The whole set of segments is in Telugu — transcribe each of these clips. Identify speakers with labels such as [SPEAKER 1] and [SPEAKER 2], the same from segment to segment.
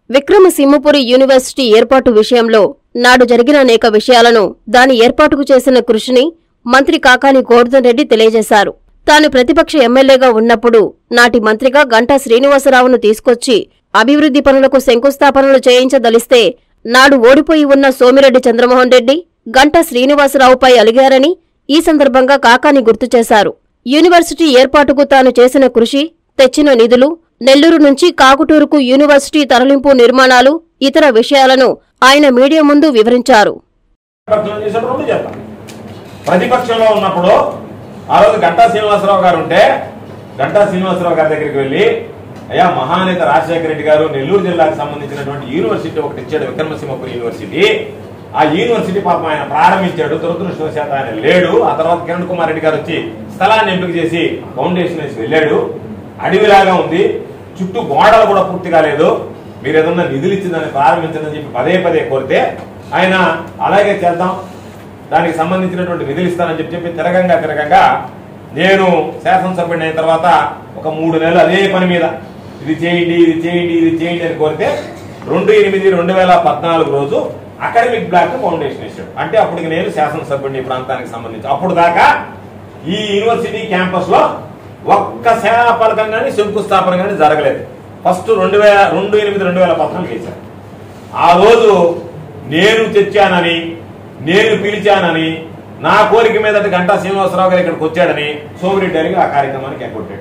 [SPEAKER 1] విక్రమసింహపురి యూనివర్సిటీ ఏర్పాటు విషయంలో నాడు జరిగిన అనేక విషయాలను దాని ఏర్పాటుకు చేసిన కృషిని మంత్రి కాకాని గోవర్ధన్ రెడ్డి తెలియజేశారు తాను ప్రతిపక్ష ఎమ్మెల్యేగా ఉన్నప్పుడు నాటి మంత్రిగా గంటా శ్రీనివాసరావును తీసుకొచ్చి అభివృద్ధి పనులకు శంకుస్థాపనలు చేయించదలిస్తే నాడు ఓడిపోయి ఉన్న సోమిరెడ్డి చంద్రమోహన్ రెడ్డి గంటా శ్రీనివాసరావుపై అలిగారని ఈ సందర్భంగా కాకాని గుర్తు చేశారు యూనివర్సిటీ ఏర్పాటుకు తాను చేసిన కృషి తెచ్చిన నిధులు నెల్లూరు నుంచి కాకుటూరుకు యూనివర్సిటీ తరలింపు నిర్మాణాలు ఇతర విషయాలను ఆయన మీడియా ముందు వివరించారు
[SPEAKER 2] ప్రతిపక్షంలో చేసినప్పుడు రెండు చేస్తాం ప్రతిపక్షంలో ఉన్నప్పుడు ఆ రోజు గంటా శ్రీనివాసరావు గారు ఉంటే గంటా శ్రీనివాసరావు గారి దగ్గరికి వెళ్ళి అయ్యా మహానేత రాజశేఖర రెడ్డి గారు నెల్లూరు జిల్లాకు సంబంధించినటువంటి యూనివర్సిటీ ఒకటి ఇచ్చాడు విక్రమసింహపురి యూనివర్సిటీ ఆ యూనివర్సిటీ పాపం ఆయన ప్రారంభించాడు దురదృష్టవశాత్తు ఆయన లేడు ఆ తర్వాత కిరణ్ కుమార్ రెడ్డి గారు వచ్చి స్థలాన్ని ఎంపిక చేసి ఫౌండేషన్ వేసి వెళ్ళాడు అడవిలాగా ఉంది చుట్టూ గోడలు కూడా పూర్తి కాలేదు మీరు ఏదన్నా నిధులు ఇచ్చి దాన్ని ప్రారంభించదని చెప్పి పదే పదే కోరితే ఆయన అలాగే చేద్దాం దానికి సంబంధించినటువంటి నిధులు ఇస్తానని చెప్పి చెప్పి తిరగంగా తిరగంగా నేను శాసనసభ్యుడిని అయిన తర్వాత ఒక మూడు నెలలు అదే పని మీద ఇది చేయండి ఇది చేయండి ఇది చేయండి అని కోరితే రెండు ఎనిమిది రెండు వేల పద్నాలుగు రోజు అకాడమిక్ బ్లాక్ ఫౌండేషన్ ఇచ్చాడు అంటే అప్పటికి నేను శాసనసభ్యుడిని ఈ ప్రాంతానికి సంబంధించి అప్పుడు దాకా ఈ యూనివర్సిటీ క్యాంపస్ లో ఒక్క సేనాపలకం కానీ శంకుస్థాపన కానీ జరగలేదు ఫస్ట్ రెండు వేల రెండు ఎనిమిది రెండు వేల పద్నాలుగు చేశారు ఆ రోజు నేను తెచ్చానని నేను పిలిచానని నా కోరిక మీదట గంటా శ్రీనివాసరావు గారు ఇక్కడికి వచ్చాడని సోమిరెడ్డి గారికి ఆ కార్యక్రమానికి ఎగ్గొట్టాడు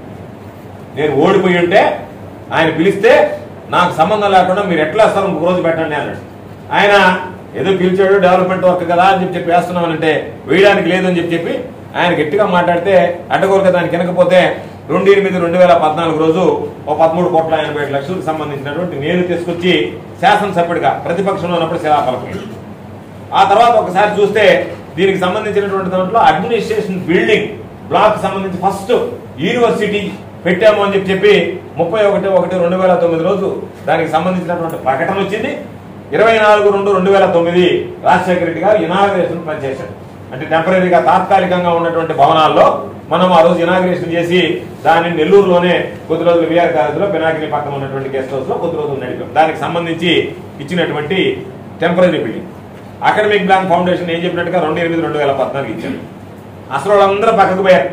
[SPEAKER 2] నేను ఓడిపోయి ఉంటే ఆయన పిలిస్తే నాకు సంబంధం లేకుండా మీరు ఎట్లా వేస్తారు ఇంకొక రోజు పెట్టండి అన్నాడు ఆయన ఏదో పిలిచాడు డెవలప్మెంట్ వర్క్ కదా అని చెప్పి చెప్పి వేస్తున్నామనంటే వేయడానికి లేదని చెప్పి చెప్పి ఆయన గట్టిగా మాట్లాడితే అడ్డగోలుగా దానికి వెనకపోతే రెండు ఎనిమిది రెండు వేల పద్నాలుగు రోజు ఒక పదమూడు కోట్ల ఎనభై ఏడు లక్షలకు సంబంధించినటువంటి నేను తీసుకొచ్చి శాసనసభ్యుడిగా ప్రతిపక్షంలో ఉన్నప్పుడు శిలాఫలకం ఆ తర్వాత ఒకసారి చూస్తే దీనికి సంబంధించినటువంటి దాంట్లో అడ్మినిస్ట్రేషన్ బిల్డింగ్ బ్లాక్ సంబంధించి ఫస్ట్ యూనివర్సిటీ పెట్టాము అని చెప్పి చెప్పి ముప్పై ఒకటి ఒకటి రెండు వేల తొమ్మిది రోజు దానికి సంబంధించినటువంటి ప్రకటన వచ్చింది ఇరవై నాలుగు రెండు రెండు వేల తొమ్మిది రాజశేఖర రెడ్డి గారు ఇనాగ్రేషన్ పనిచేశాడు అంటే టెంపరీగా తాత్కాలికంగా ఉన్నటువంటి భవనాల్లో మనం ఆ రోజు ఇనాగ్రేషన్ చేసి దాన్ని నెల్లూరులోనే కొద్ది రోజులు విఆర్ కాలేజీలో పినాకిని పక్కన ఉన్నటువంటి గెస్ట్ హౌస్ లో కొద్ది రోజులు నడిపాం దానికి సంబంధించి ఇచ్చినటువంటి temporary building academic block foundation ఏం చెప్పినట్టుగా రెండు ఎనిమిది రెండు వేల పద్నాలుగు ఇచ్చారు అసలు వాళ్ళందరూ పక్కకు పోయారు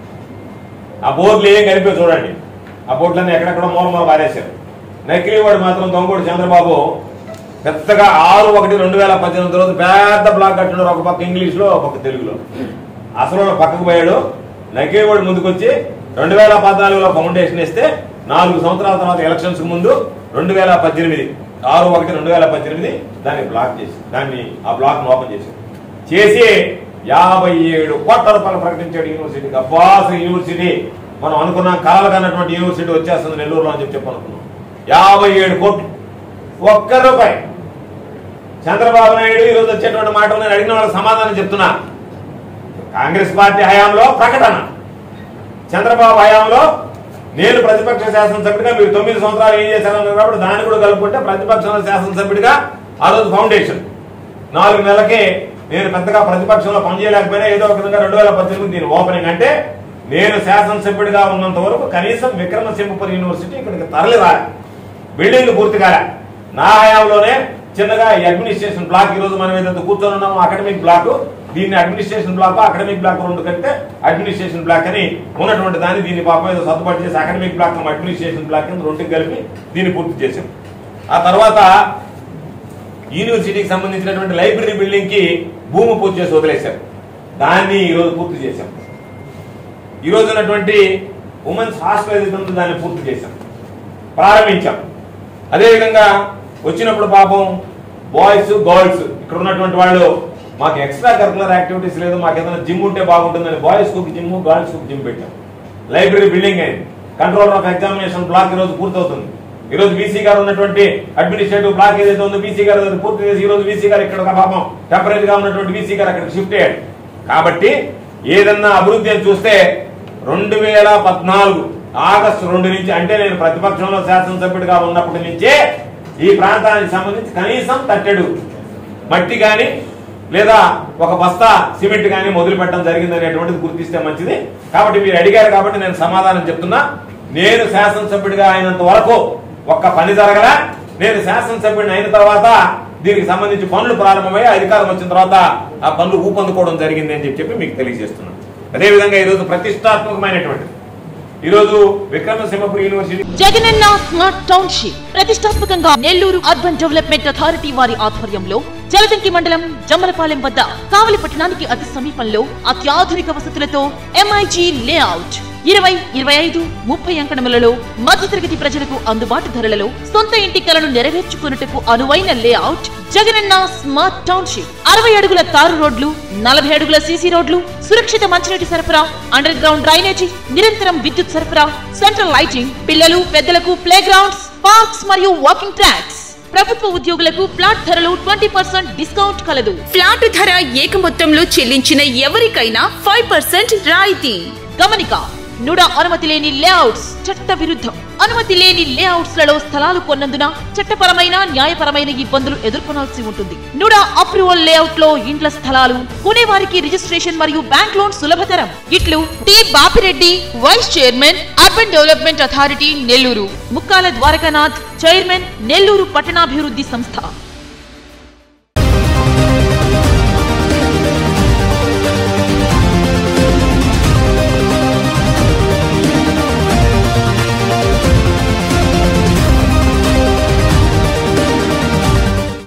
[SPEAKER 2] ఆ బోర్డులు ఏం కలిపి చూడండి ఆ బోర్డులన్నీ ఎక్కడెక్కడ మూల మూల పారేశారు నకిలీవాడు మాత్రం దొంగోడు చంద్రబాబు పెద్దగా ఆరు ఒకటి రెండు వేల పద్దెనిమిది రోజు పెద్ద బ్లాక్ కట్టినారు ఒక పక్క ఇంగ్లీష్ లో ఒక పక్క తెలుగులో అసలు వాడు పక్కకు పోయాడు నకిలీవాడు ముందుకొచ్చి రెండు వేల పద్నాలుగులో ఫౌండేషన్ ఇస్తే నాలుగు సంవత్సరాల తర్వాత ఎలక్షన్స్ ముందు రెండు వేల పద్దెనిమిది ఆరు ఒకటి రెండు వేల పద్దెనిమిది దాన్ని బ్లాక్ చేసి దాన్ని ఆ బ్లాక్ ఓపెన్ చేసి చేసి యాభై ఏడు కోట్ల రూపాయలు ప్రకటించాడు యూనివర్సిటీకి అబ్బా అసలు యూనివర్సిటీ మనం అనుకున్నాం కలలు కన్నటువంటి యూనివర్సిటీ వచ్చేస్తుంది నెల్లూరులో అని చెప్పి చెప్పి అనుకున్నాం యాభై ఏడు కోట్లు ఒక్క రూపాయి చంద్రబాబు నాయుడు ఈ రోజు వచ్చేటువంటి మాటలు నేను అడిగిన వాళ్ళకి సమాధానం చెప్తున్నా కాంగ్రెస్ పార్టీ హయాంలో ప్రకటన చంద్రబాబు హయాంలో నేను ప్రతిపక్ష శాసనసభ్యుడిగా మీరు తొమ్మిది సంవత్సరాలు ఏం చేశారన్నారు కాబట్టి దాన్ని కూడా కలుపుకుంటే ప్రతిపక్షంలో శాసనసభ్యుడిగా ఆ రోజు ఫౌండేషన్ నాలుగు నెలలకే నేను పెద్దగా ప్రతిపక్షంలో పనిచేయలేకపోయినా ఏదో ఒక విధంగా రెండు వేల పద్దెనిమిది దీని ఓపెనింగ్ అంటే నేను శాసనసభ్యుడిగా ఉన్నంత వరకు కనీసం విక్రమసింహపురి యూనివర్సిటీ ఇక్కడికి తరలి రాలి బిల్డింగ్ పూర్తి కాలే నా హయాంలోనే చిన్నగా ఈ అడ్మినిస్ట్రేషన్ బ్లాక్ ఈ రోజు మనం ఏదైతే కూర్చొని ఉన్నామో అకాడమిక్ బ్లాక్ దీన్ని అడ్మినిస్ట్రేషన్ బ్లాక్ అకాడమిక్ బ్లాక్ రెండు కంటే అడ్మినిస్ట్రేషన్ బ్లాక్ అని ఉన్నటువంటి దాన్ని దీన్ని పాపం ఏదో సర్దుబాటు చేసి అకాడమిక్ బ్లాక్ అడ్మినిస్ట్రేషన్ బ్లాక్ కింద రెండుకి కలిపి దీన్ని పూర్తి చేశాం ఆ తర్వాత యూనివర్సిటీకి సంబంధించినటువంటి లైబ్రరీ బిల్డింగ్ కి భూమి పూజ చేసి వదిలేశారు దాన్ని ఈ రోజు పూర్తి చేశాం ఈ రోజు ఉన్నటువంటి ఉమెన్స్ హాస్టల్ ఏదైతే ఉందో దాన్ని పూర్తి చేశాం ప్రారంభించాం అదేవిధంగా వచ్చినప్పుడు పాపం బాయ్స్ గర్ల్స్ ఇక్కడ ఉన్నటువంటి వాళ్ళు మాకు ఎక్స్ట్రా కరికులర్ యాక్టివిటీస్ లేదు మాకు ఏదైనా జిమ్ ఉంటే బాగుంటుందని బాయ్స్ కు జిమ్ గర్ల్స్ కు జిమ్ పెట్టాం లైబ్రరీ బిల్డింగ్ అయింది కంట్రోలర్ ఆఫ్ ఎగ్జామినేషన్ బ్లాక్ ఈ రోజు పూర్తవుతుంది ఈ రోజు బీసీ గారు ఉన్నటువంటి అడ్మినిస్ట్రేటివ్ బ్లాక్ ఏదైతే ఉందో బీసీ గారు అది పూర్తి చేసి ఈ రోజు బీసీ గారు ఇక్కడ ఒక పాపం టెంపరీ గా ఉన్నటువంటి బీసీ గారు అక్కడ షిఫ్ట్ అయ్యాడు కాబట్టి ఏదన్నా అభివృద్ధి అని చూస్తే రెండు వేల పద్నాలుగు ఆగస్టు రెండు నుంచి అంటే నేను ప్రతిపక్షంలో శాసనసభ్యుడిగా ఉన్నప్పటి నుంచే ఈ ప్రాంతానికి సంబంధించి కనీసం తట్టెడు మట్టి గాని లేదా ఒక బస్తా సిమెంట్ గాని మొదలు పెట్టడం జరిగింది అనేటువంటిది గుర్తిస్తే మంచిది కాబట్టి మీరు అడిగారు కాబట్టి నేను సమాధానం చెప్తున్నా నేను శాసనసభ్యుడిగా అయినంత వరకు ఒక్క పని జరగల నేను శాసనసభ్యుడిని అయిన తర్వాత దీనికి సంబంధించి పనులు ప్రారంభమై అధికారం వచ్చిన తర్వాత ఆ పనులు ఊపందుకోవడం జరిగింది అని చెప్పి చెప్పి మీకు తెలియజేస్తున్నాను అదేవిధంగా ఈరోజు ప్రతిష్టాత్మకమైనటువంటి ఈరోజు Vikramasimhapuri university
[SPEAKER 3] Jagananna smart township ప్రతిష్టాత్మకంగా నెల్లూరు అర్బన్ డెవలప్మెంట్ అథారిటీ వారి ఆధ్వర్యంలో జలదంకి మండలం జమ్మలపాలెం వద్ద కావలి పట్టణానికి అతి సమీపంలో అత్యాధునిక వసతులతో ఎంఐజీ లేఅవుట్ ఇరవై ఇరవై ఐదు ముప్పై అంకణములలో మధ్యతరగతి ప్రజలకు అందుబాటు ధరలలో సొంత ఇంటి కలను నెరవేర్చుకున్నట్టుకు అనువైన లేఅవుట్ జగనన్న స్మార్ట్ టౌన్షిప్ అరవై అడుగుల తారు రోడ్లు నలభై అడుగుల సీసీ రోడ్లు సురక్షిత మంచినీటి సరఫరా అండర్ గ్రౌండ్ డ్రైనేజీ నిరంతరం విద్యుత్ సరఫరా సెంట్రల్ లైటింగ్ పిల్లలు పెద్దలకు ప్లే గ్రౌండ్స్ పార్క్స్ మరియు వాకింగ్ ట్రాక్స్ ప్రభుత్వ ఉద్యోగులకు ప్లాట్ ధరలు ట్వంటీ పర్సెంట్ డిస్కౌంట్ కలదు
[SPEAKER 4] ఫ్లాట్ ధర ఏక మొత్తంలో చెల్లించిన ఎవరికైనా ఫైవ్ పర్సెంట్ రాయితీ
[SPEAKER 3] గమనిక నుడ అనుమతి లేని లేఅవుట్స్ చట్ట విరుద్ధం అనుమతి లేని లేఅవుట్స్ లలో స్థలాలు కొన్నందున చట్టపరమైన న్యాయపరమైన ఇబ్బందులు ఎదుర్కొనాల్సి ఉంటుంది నుడ అప్రూవల్ లేఅవుట్ లో ఇండ్ల స్థలాలు కొనేవారికి రిజిస్ట్రేషన్ మరియు బ్యాంక్ లోన్ సులభతరం ఇట్లు T Bapireddy vice chairman urban development authority Nellore Mukkala Dwarakanath chairman Nellore పట్టణాభివృద్ధి సంస్థ